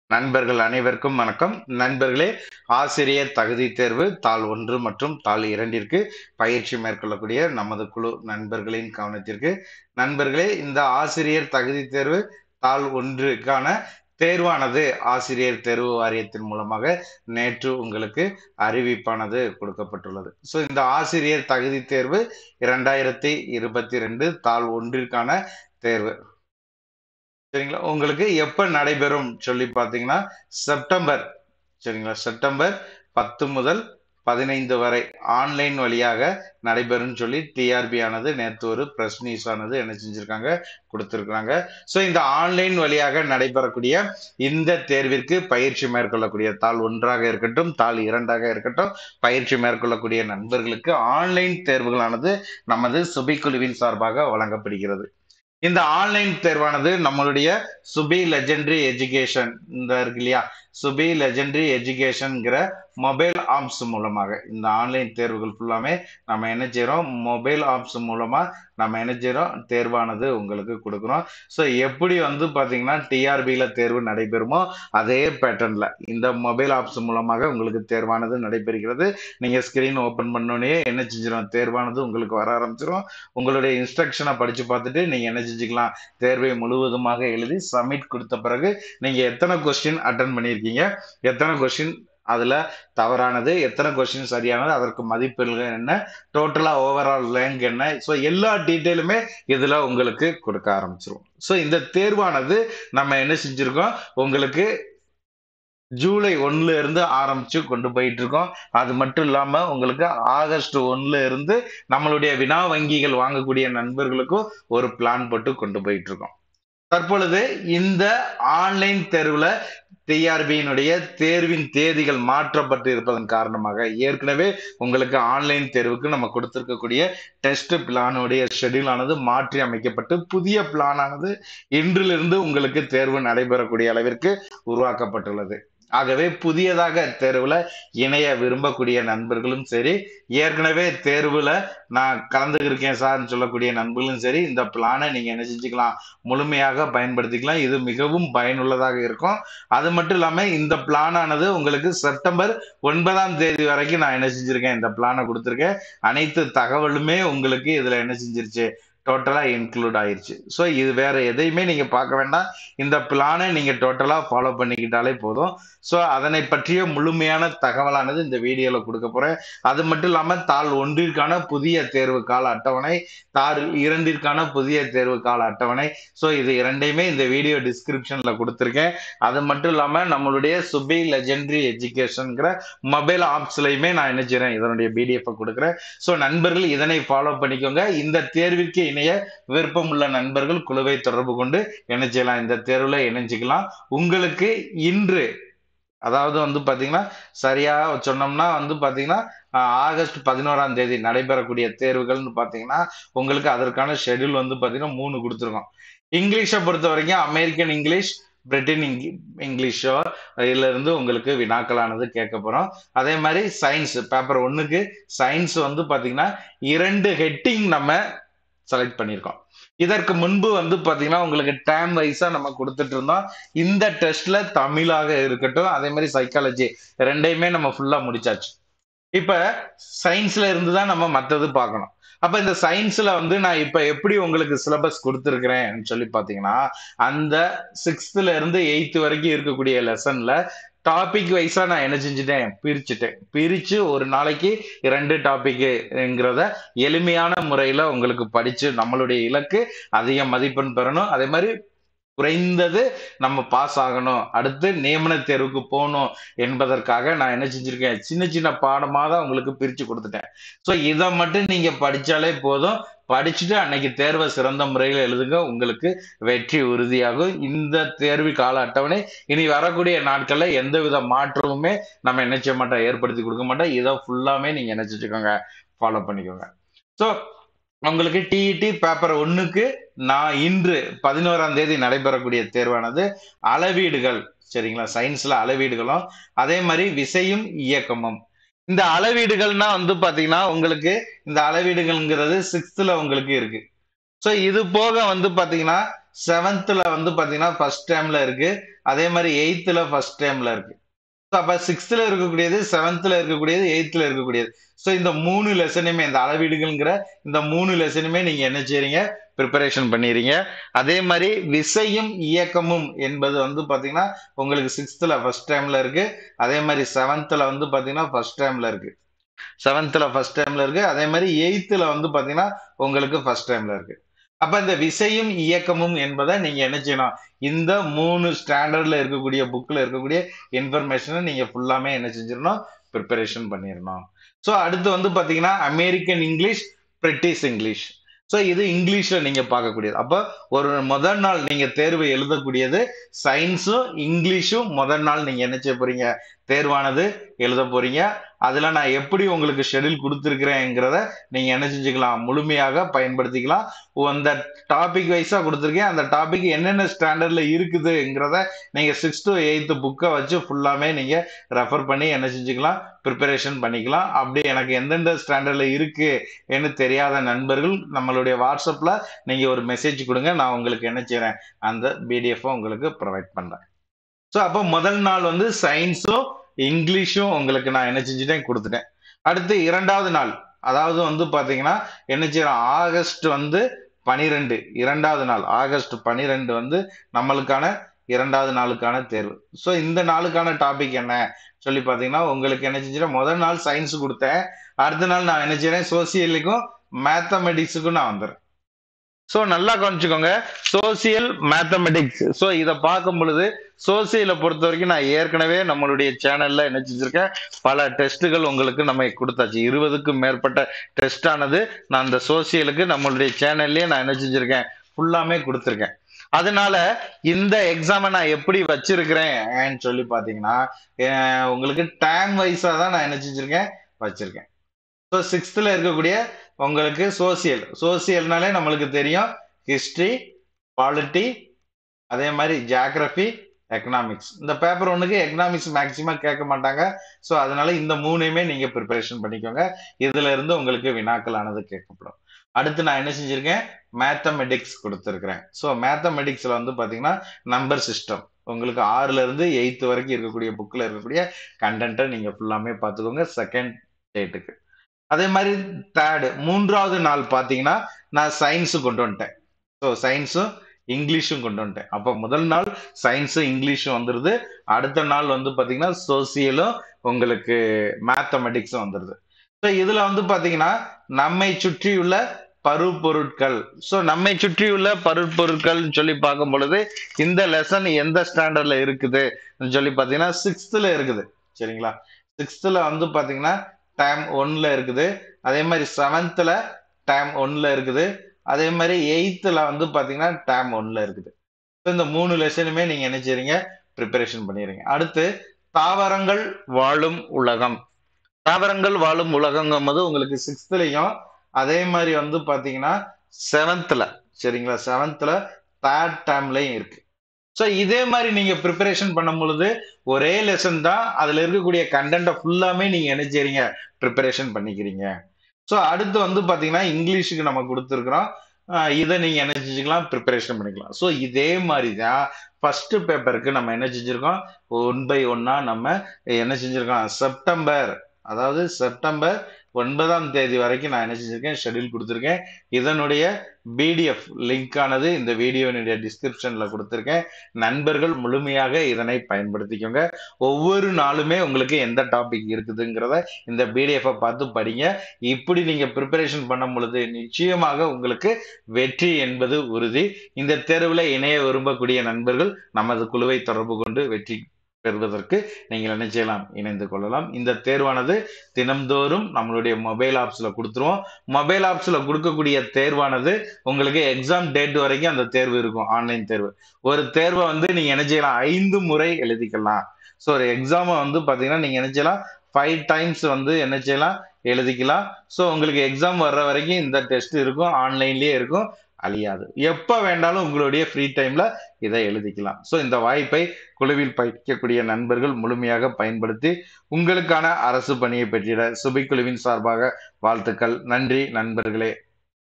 நண்பர்கள் அனைவருக்கும் வணக்கம் நண்பர்களே ஆசிரியர் தகுதி தேர்வு தாள் ஒன்று மற்றும் தாள் இரண்டிற்கு பயிற்சி மேற்கொள்ளக்கூடிய நமது குழு நண்பர்களின் கவனத்திற்கு நண்பர்களே இந்த ஆசிரியர் தகுதி தேர்வு தாள் ஒன்றுக்கான தேர்வானது ஆசிரியர் தேர்வு வாரியத்தின் மூலமாக நேற்று உங்களுக்கு அறிவிப்பானது கொடுக்கப்பட்டுள்ளது ஸோ இந்த ஆசிரியர் தகுதி தேர்வு இரண்டாயிரத்தி இருபத்தி ரெண்டு தாள் ஒன்றிற்கான தேர்வு சரிங்களா உங்களுக்கு எப்ப நடைபெறும் சொல்லி பார்த்தீங்கன்னா செப்டம்பர் சரிங்களா செப்டம்பர் பத்து முதல் பதினைந்து வரை ஆன்லைன் வழியாக நடைபெறும் சொல்லி டிஆர்பி ஆனது நேற்று ஒரு பிரஸ் நியூஸ் ஆனது என்ன செஞ்சிருக்காங்க கொடுத்துருக்காங்க ஸோ இந்த ஆன்லைன் வழியாக நடைபெறக்கூடிய இந்த தேர்விற்கு பயிற்சி மேற்கொள்ளக்கூடிய தாள் ஒன்றாக இருக்கட்டும் தாள் இரண்டாக இருக்கட்டும் பயிற்சி மேற்கொள்ளக்கூடிய நண்பர்களுக்கு ஆன்லைன் தேர்வுகளானது நமது சுபிக்குழுவின் சார்பாக வழங்கப்படுகிறது இந்த ஆன்லைன் தேர்வானது நம்மளுடைய சுபி லெஜெண்டரி எஜுகேஷன் இந்த இருக்கு இல்லையா சுபி லெஜெண்டரி எஜுகேஷன்ங்கிற மொபைல் ஆப்ஸ் மூலமாக இந்த ஆன்லைன் தேர்வுகள் ஃபுல்லாமே நம்ம என்ன செய்கிறோம் மொபைல் ஆப்ஸ் மூலமா நம்ம என்ன செய்கிறோம் தேர்வானது உங்களுக்கு கொடுக்குறோம் ஸோ எப்படி வந்து பார்த்தீங்கன்னா டிஆர்பியில் தேர்வு நடைபெறுமோ அதே பேட்டர்னில் இந்த மொபைல் ஆப்ஸ் மூலமாக உங்களுக்கு தேர்வானது நடைபெறுகிறது நீங்கள் ஸ்க்ரீன் ஓப்பன் பண்ணோடனே என்ன செஞ்சிடும் தேர்வானது உங்களுக்கு வர ஆரம்பிச்சிடும் உங்களுடைய இன்ஸ்ட்ரக்ஷனை படித்து பார்த்துட்டு நீங்கள் என்ன செஞ்சுக்கலாம் தேர்வை முழுவதுமாக எழுதி சப்மிட் கொடுத்த பிறகு நீங்கள் எத்தனை கொஸ்டின் அட்டன் பண்ணியிருக்கீங்க எத்தனை கொஸ்டின் அதில் தவறானது எத்தனை கொஸ்டின் சரியானது அதற்கு மதிப்பெண்கள் என்ன டோட்டலாக ஓவரால் ரேங்க் என்ன ஸோ எல்லா டீட்டெயிலுமே இதில் உங்களுக்கு கொடுக்க ஆரம்பிச்சிரும் ஸோ இந்த தேர்வானது நம்ம என்ன செஞ்சுருக்கோம் உங்களுக்கு ஜூலை ஒன்னுல இருந்து ஆரம்பிச்சு கொண்டு போயிட்டு இருக்கோம் அது மட்டும் இல்லாம உங்களுக்கு ஆகஸ்ட் ஒன்னுல இருந்து நம்மளுடைய வினா வங்கிகள் வாங்கக்கூடிய நண்பர்களுக்கும் ஒரு பிளான் போட்டு கொண்டு போயிட்டு இருக்கோம் தற்பொழுது இந்த ஆன்லைன் தேர்வுல டிஆர்பியினுடைய தேர்வின் தேதிகள் மாற்றப்பட்டு இருப்பதன் காரணமாக ஏற்கனவே உங்களுக்கு ஆன்லைன் தேர்வுக்கு நம்ம கொடுத்திருக்கக்கூடிய டெஸ்ட் பிளானுடைய ஷெடியூல் ஆனது மாற்றி அமைக்கப்பட்டு புதிய பிளான் ஆனது இன்றிலிருந்து உங்களுக்கு தேர்வு நடைபெறக்கூடிய அளவிற்கு உருவாக்கப்பட்டுள்ளது ஆகவே புதியதாக தேர்வுல இணைய விரும்பக்கூடிய நண்பர்களும் சரி ஏற்கனவே தேர்வுல நான் கலந்துக்கிருக்கேன் சார்னு சொல்லக்கூடிய நண்பர்களும் சரி இந்த பிளானை நீங்க என்ன செஞ்சுக்கலாம் முழுமையாக பயன்படுத்திக்கலாம் இது மிகவும் பயனுள்ளதாக இருக்கும் அது மட்டும் இல்லாம இந்த பிளானானது உங்களுக்கு செப்டம்பர் ஒன்பதாம் தேதி வரைக்கும் நான் என்ன செஞ்சிருக்கேன் இந்த பிளானை கொடுத்துருக்கேன் அனைத்து தகவலுமே உங்களுக்கு இதுல என்ன செஞ்சிருச்சு டோட்டலா இன்க்ளூட் ஆயிருச்சு ஸோ இது வேற எதையுமே நீங்க பார்க்க வேண்டாம் இந்த பிளானை நீங்க டோட்டலா ஃபாலோ பண்ணிக்கிட்டாலே போதும் ஸோ அதனை பற்றிய முழுமையான தகவலானது இந்த வீடியோல கொடுக்க போறேன் அது மட்டும் இல்லாம தாள் ஒன்றிற்கான புதிய தேர்வு கால அட்டவணை தாள் இரண்டிற்கான புதிய தேர்வு கால அட்டவணை ஸோ இது இரண்டையுமே இந்த வீடியோ டிஸ்கிரிப்ஷன்ல கொடுத்துருக்கேன் அது மட்டும் இல்லாம நம்மளுடைய சுபி லெஜெண்டரி எஜுகேஷன்ங்கிற மொபைல் ஆப்ஸ்லையுமே நான் என்ன செய்றேன் இதனுடைய பிடிஎஃப் கொடுக்குறேன் ஸோ நண்பர்கள் இதனை ஃபாலோ பண்ணிக்கோங்க இந்த தேர்விற்கு இணைய விருப்பம் உள்ள நண்பர்கள் குழுவை தொடர்பு கொண்டு என்ன செய்யலாம் இந்த தேர்வுல இணைஞ்சிக்கலாம் உங்களுக்கு இன்று அதாவது வந்து பாத்தீங்கன்னா சரியா சொன்னோம்னா வந்து பாத்தீங்கன்னா ஆகஸ்ட் பதினோராம் தேதி நடைபெறக்கூடிய தேர்வுகள்னு பாத்தீங்கன்னா உங்களுக்கு அதற்கான ஷெடியூல் வந்து பாத்தீங்கன்னா மூணு கொடுத்துருக்கோம் இங்கிலீஷை பொறுத்த வரைக்கும் அமெரிக்கன் இங்கிலீஷ் பிரிட்டன் இங்கிலீஷோ இதுல இருந்து உங்களுக்கு வினாக்களானது கேட்க போறோம் அதே மாதிரி சயின்ஸ் பேப்பர் ஒன்னுக்கு சயின்ஸ் வந்து பாத்தீங்கன்னா இரண்டு ஹெட்டிங் நம்ம செலக்ட் பண்ணியிருக்கோம் இதற்கு முன்பு வந்து பாத்தீங்கன்னா உங்களுக்கு டேம் வைஸா நம்ம கொடுத்துட்டு இருந்தோம் இந்த டெஸ்ட்ல தமிழாக இருக்கட்டும் அதே மாதிரி சைக்காலஜி ரெண்டையுமே நம்ம ஃபுல்லா முடிச்சாச்சு இப்ப சயின்ஸ்ல இருந்து தான் நம்ம மற்றது பார்க்கணும் அப்ப இந்த சயின்ஸ்ல வந்து நான் இப்ப எப்படி உங்களுக்கு சிலபஸ் கொடுத்துருக்கிறேன் சொல்லி பாத்தீங்கன்னா அந்த சிக்ஸ்த்ல இருந்து எயித்து வரைக்கும் இருக்கக்கூடிய லெசன்ல டாபிக் வைஸா நான் என்ன செஞ்சுட்டேன் பிரிச்சுட்டேன் பிரிச்சு ஒரு நாளைக்கு இரண்டு டாபிக்ங்கிறத எளிமையான முறையில உங்களுக்கு படிச்சு நம்மளுடைய இலக்கு அதிக மதிப்பெண் பெறணும் அதே மாதிரி குறைந்தது நம்ம பாஸ் ஆகணும் அடுத்து நியமன தேர்வுக்கு போகணும் என்பதற்காக நான் என்ன செஞ்சிருக்கேன் சின்ன சின்ன பாடமாக தான் உங்களுக்கு பிரிச்சு கொடுத்துட்டேன் ஸோ இதை மட்டும் நீங்க படிச்சாலே போதும் படிச்சுட்டு அன்னைக்கு தேர்வை சிறந்த முறையில் எழுதுங்க உங்களுக்கு வெற்றி உறுதியாகும் இந்த தேர்வு கால அட்டவணை இனி வரக்கூடிய நாட்கள்ல எந்த வித மாற்றமுமே நம்ம என்ன செய்ய மாட்டோம் ஏற்படுத்தி கொடுக்க மாட்டோம் இதை ஃபுல்லாமே நீங்க என்ன செஞ்சுக்கோங்க ஃபாலோ பண்ணிக்கோங்க ஸோ உங்களுக்கு டிஇடி பேப்பர் ஒன்னுக்கு நான் இன்று பதினோராம் தேதி நடைபெறக்கூடிய தேர்வானது அளவீடுகள் சரிங்களா சயின்ஸ்ல அளவீடுகளும் அதே மாதிரி விசையும் இயக்கமும் இந்த அளவீடுகள்னா வந்து பாத்தீங்கன்னா உங்களுக்கு இந்த அளவீடுகள்ங்கிறது சிக்ஸ்த்ல உங்களுக்கு இருக்கு ஸோ இது போக வந்து பாத்தீங்கன்னா செவன்த்ல வந்து பாத்தீங்கன்னா ஃபர்ஸ்ட் டைம்ல இருக்கு அதே மாதிரி எயித்துல ஃபர்ஸ்ட் டைம்ல இருக்கு So, அப்ப சிக்ஸ்த்ல இருக்கக்கூடியது செவன்த்ல இருக்கக்கூடியது எயித்துல இருக்கக்கூடியது ஸோ இந்த மூணு லெசனுமே இந்த அளவீடுகள்ங்கிற இந்த மூணு லெசனுமே நீங்க என்ன செய்றீங்க ப்ரிப்பரேஷன் பண்ணிடுறீங்க அதே மாதிரி விசையும் இயக்கமும் என்பது வந்து பாத்தீங்கன்னா உங்களுக்கு சிக்ஸ்த்ல ஃபர்ஸ்ட் டைம்ல இருக்கு அதே மாதிரி செவன்த்ல வந்து பாத்தீங்கன்னா ஃபர்ஸ்ட் டைம்ல இருக்கு செவன்த்ல ஃபர்ஸ்ட் டைம்ல இருக்கு அதே மாதிரி எயித்துல வந்து பாத்தீங்கன்னா உங்களுக்கு ஃபர்ஸ்ட் டைம்ல இருக்கு அப்ப இந்த விசையும் இயக்கமும் என்பதை நீங்க என்ன செய்யணும் இந்த மூணு ஸ்டாண்டர்ட்ல இருக்கக்கூடிய புக்ல இருக்கக்கூடிய இன்ஃபர்மேஷனை நீங்க ஃபுல்லாமே என்ன செஞ்சிடணும் ப்ரிப்பரேஷன் பண்ணிடணும் ஸோ அடுத்து வந்து பாத்தீங்கன்னா American English British English so இது இங்கிலீஷ்ல நீங்க பார்க்கக்கூடியது அப்போ ஒரு முதல் நாள் நீங்க தேர்வு எழுதக்கூடியது சயின்ஸும் இங்கிலீஷும் முதல் நாள் நீங்க என்ன செய்ய போறீங்க தேர்வானது எழுத போறீங்க அதுல நான் எப்படி உங்களுக்கு ஷெட்யூல் கொடுத்துருக்கிறேங்கிறத நீங்க என்ன செஞ்சுக்கலாம் முழுமையாக பயன்படுத்திக்கலாம் அந்த டாபிக் வைஸா கொடுத்துருக்கேன் அந்த டாபிக் என்னென்ன ஸ்டாண்டர்ட்ல இருக்குதுங்கிறத நீங்க சிக்ஸ் டு எயித்து புக்கை வச்சு ஃபுல்லாமே நீங்க ரெஃபர் பண்ணி என்ன செஞ்சுக்கலாம் ப்ரிப்பரேஷன் பண்ணிக்கலாம் அப்படி எனக்கு எந்தெந்த ஸ்டாண்டர்ட்ல இருக்கு என்று தெரியாத நண்பர்கள் நம்மளுடைய வாட்ஸ்அப்ல நீங்க ஒரு மெசேஜ் கொடுங்க நான் உங்களுக்கு என்ன செய்றேன் அந்த பிடிஎஃப் உங்களுக்கு ப்ரொவைட் பண்றேன் ஸோ அப்போ முதல் நாள் வந்து சயின்ஸும் இங்கிலீஷும் உங்களுக்கு நான் என்ன செஞ்சுட்டேன் கொடுத்துட்டேன் அடுத்து இரண்டாவது நாள் அதாவது வந்து பாத்தீங்கன்னா என்ன செய்யறோம் ஆகஸ்ட் வந்து பனிரெண்டு இரண்டாவது நாள் ஆகஸ்ட் பனிரெண்டு வந்து நம்மளுக்கான இரண்டாவது நாளுக்கான தேர்வு ஸோ இந்த நாளுக்கான டாபிக் என்ன சொல்லி பார்த்தீங்கன்னா உங்களுக்கு என்ன செஞ்சிடறேன் முதல் நாள் சயின்ஸ் கொடுத்தேன் அடுத்த நாள் நான் என்ன செய்றேன் சோசியலுக்கும் மேத்தமெட்டிக்ஸுக்கும் நான் வந்துடுறேன் ஸோ நல்லா கவனிச்சுக்கோங்க சோசியல் மேத்தமெட்டிக்ஸ் ஸோ இதை பார்க்கும் பொழுது சோசியலை பொறுத்த வரைக்கும் நான் ஏற்கனவே நம்மளுடைய சேனல்ல என்ன செஞ்சிருக்கேன் பல டெஸ்ட்டுகள் உங்களுக்கு நம்ம கொடுத்தாச்சு இருபதுக்கும் மேற்பட்ட டெஸ்ட் ஆனது நான் அந்த சோசியலுக்கு நம்மளுடைய சேனல்லே நான் என்ன செஞ்சிருக்கேன் ஃபுல்லாமே கொடுத்துருக்கேன் அதனால இந்த எக்ஸாமை நான் எப்படி வச்சிருக்கிறேன் சொல்லி பார்த்தீங்கன்னா அஹ் உங்களுக்கு டைம் வைஸா தான் நான் என்ன செஞ்சிருக்கேன் வச்சிருக்கேன் ஸோ சிக்ஸ்த்தில் இருக்கக்கூடிய உங்களுக்கு சோசியல் சோசியல்னாலே நம்மளுக்கு தெரியும் ஹிஸ்ட்ரி பாலிட்டி அதே மாதிரி ஜியாகிரபி எக்கனாமிக்ஸ் இந்த பேப்பர் ஒன்றுக்கு எக்கனாமிக்ஸ் மேக்சிமம் கேட்க மாட்டாங்க ஸோ அதனால இந்த மூணையுமே நீங்க ப்ரிப்பரேஷன் பண்ணிக்கோங்க இதுல இருந்து உங்களுக்கு வினாக்கள் ஆனது கேட்கப்படும் அடுத்து நான் என்ன செஞ்சிருக்கேன் மேத்தமெட்டிக்ஸ் கொடுத்துருக்கிறேன் ஸோ மேத்தமெட்டிக்ஸ்ல வந்து பாத்தீங்கன்னா நம்பர் சிஸ்டம் உங்களுக்கு ஆறுல இருந்து எயித்து வரைக்கும் இருக்கக்கூடிய புக்ல இருக்கக்கூடிய கண்டென்ட்டை நீங்க ஃபுல்லாமே பார்த்துக்கோங்க செகண்ட் டேட்டுக்கு அதே மாதிரி தேர்டு மூன்றாவது நாள் பார்த்தீங்கன்னா நான் சயின்ஸு கொண்டு வந்துட்டேன் ஸோ சயின்ஸும் இங்கிலீஷும் கொண்டு வந்துட்டேன் அப்போ முதல் நாள் சயின்ஸும் இங்கிலீஷும் வந்துடுது அடுத்த நாள் வந்து பார்த்தீங்கன்னா சோசியலும் உங்களுக்கு மேத்தமெட்டிக்ஸும் வந்துடுது ஸோ இதில் வந்து பார்த்தீங்கன்னா நம்மை சுற்றியுள்ள பருப்பொருட்கள் ஸோ நம்மை சுற்றியுள்ள பருப்பொருட்கள் சொல்லி பார்க்கும் பொழுது இந்த லெசன் எந்த ஸ்டாண்டர்ட்ல இருக்குது சொல்லி பார்த்தீங்கன்னா சிக்ஸ்த்தில் இருக்குது சரிங்களா சிக்ஸ்த்தில் வந்து பார்த்தீங்கன்னா டைம் ஒன்ல இருக்குது அதே மாதிரி செவன்த்தில் டைம் ஒன்ல இருக்குது அதே மாதிரி எயித்தில் வந்து பார்த்தீங்கன்னா டைம் ஒன்ல இருக்குது ஸோ இந்த மூணு லெசனுமே நீங்கள் என்ன செய்றீங்க ப்ரிப்பரேஷன் பண்ணிடுறீங்க அடுத்து தாவரங்கள் வாழும் உலகம் தாவரங்கள் வாழும் உலகங்கும் போது உங்களுக்கு சிக்ஸ்த்லையும் அதே மாதிரி வந்து பார்த்தீங்கன்னா செவன்த்தில் சரிங்களா செவன்த்தில் தேர்ட் டைம்லையும் இருக்கு ஸோ இதே மாதிரி நீங்க ப்ரிப்பரேஷன் பண்ணும் பொழுது ஒரே லெசன் தான் அதுல இருக்கக்கூடிய கண்டென்ட்டை ஃபுல்லாமே நீங்க என்ன செய்றீங்க ப்ரிப்பரேஷன் பண்ணிக்கிறீங்க ஸோ அடுத்து வந்து பாத்தீங்கன்னா இங்கிலீஷுக்கு நம்ம கொடுத்துருக்குறோம் இதை நீங்க என்ன செஞ்சுக்கலாம் ப்ரிப்பரேஷன் பண்ணிக்கலாம் ஸோ இதே மாதிரி தான் ஃபர்ஸ்ட் பேப்பருக்கு நம்ம என்ன செஞ்சிருக்கோம் ஒன் பை ஒன்னா நம்ம என்ன செஞ்சிருக்கோம் செப்டம்பர் அதாவது செப்டம்பர் ஒன்பதாம் தேதி வரைக்கும் நான் என்ன செஞ்சிருக்கேன் ஷெட்யூல் கொடுத்துருக்கேன் இதனுடைய பிடிஎஃப் லிங்க் ஆனது இந்த வீடியோனுடைய டிஸ்கிரிப்ஷன்ல கொடுத்துருக்கேன் நண்பர்கள் முழுமையாக இதனை பயன்படுத்திக்கோங்க ஒவ்வொரு நாளுமே உங்களுக்கு எந்த டாபிக் இருக்குதுங்கிறத இந்த பிடிஎஃப் பார்த்து படிங்க இப்படி நீங்க ப்ரிப்பரேஷன் பண்ணும் பொழுது நிச்சயமாக உங்களுக்கு வெற்றி என்பது உறுதி இந்த தேர்வுல இணைய விரும்பக்கூடிய நண்பர்கள் நமது குழுவை தொடர்பு கொண்டு வெற்றி பெறுவதற்கு நீங்கள் என்ன செய்யலாம் இணைந்து கொள்ளலாம் இந்த தேர்வானது தினம்தோறும் நம்மளுடைய மொபைல் ஆப்ஸ்ல கொடுத்துருவோம் மொபைல் ஆப்ஸ்ல கொடுக்கக்கூடிய தேர்வானது உங்களுக்கு எக்ஸாம் டேட் வரைக்கும் அந்த தேர்வு இருக்கும் ஆன்லைன் தேர்வு ஒரு தேர்வை வந்து நீங்க என்ன செய்யலாம் ஐந்து முறை எழுதிக்கலாம் ஸோ ஒரு எக்ஸாமை வந்து பாத்தீங்கன்னா நீங்க என்ன செய்யலாம் ஃபைவ் டைம்ஸ் வந்து என்ன செய்யலாம் எழுதிக்கலாம் ஸோ உங்களுக்கு எக்ஸாம் வர்ற வரைக்கும் இந்த டெஸ்ட் இருக்கும் ஆன்லைன்லயே இருக்கும் அழியாது எப்போ வேண்டாலும் உங்களுடைய ஃப்ரீ டைம்ல இதை எழுதிக்கலாம் ஸோ இந்த வாய்ப்பை குழுவில் படிக்கக்கூடிய நண்பர்கள் முழுமையாக பயன்படுத்தி உங்களுக்கான அரசு பணியை பெற்றிட சுபை குழுவின் சார்பாக வாழ்த்துக்கள் நன்றி நண்பர்களே